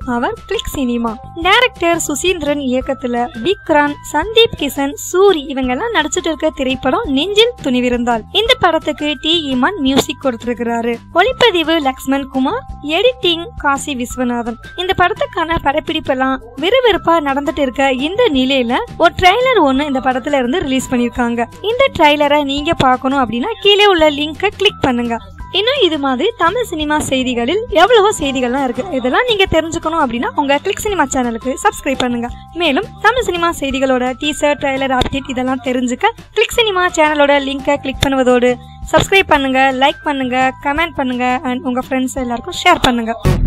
அவர் click cinema director Suseenthiran இயக்கத்துல விக்ரான் சந்தீப் கிஷன் சூரி இவங்க எல்லாம் நடிச்சிட்டு இருக்க திரைப்படம் நெஞ்சில் துணிவிருந்தால் இந்த படத்துக்கு டி இமான் மியூசிக் கொடுத்திருக்கிறாரு ஒளிப்பதிவு லக்ஷ்மண் குமார் எடிட்டிங் காசி விஸ்வநாதன் இந்த படத்துக்கான படப்பிடிப்பெல்லாம் விறுவிறுப்பா நடந்துட்டு இருக்க இந்த நிலையில ஒரு ட்ரைலர் ஒன்னு இந்த படத்துல இருந்து ரிலீஸ் பண்ணிருக்காங்க இந்த ட்ரைலரை நீங்க பார்க்கணும் அப்படின்னா கீழே உள்ள லிங்கை கிளிக் பண்ணுங்க இன்னும் இது மாதிரி தமிழ் சினிமா செய்திகளில் எவ்வளவோ செய்திகள்லாம் இருக்கு இதெல்லாம் நீங்க தெரிஞ்சுக்கணும் அப்படின்னா உங்க கிளிக் சினிமா சேனலுக்கு சப்ஸ்கிரைப் பண்ணுங்க மேலும் தமிழ் சினிமா செய்திகளோட டீசர் ட்ரைலர் அப்டேட் இதெல்லாம் தெரிஞ்சுக்க கிளிக் சினிமா சேனலோட லிங்கை கிளிக் பண்ணுவதோடு சப்ஸ்கிரைப் பண்ணுங்க லைக் பண்ணுங்க கமெண்ட் பண்ணுங்க அண்ட் உங்க ஃப்ரெண்ட்ஸ் எல்லாருக்கும் ஷேர் பண்ணுங்க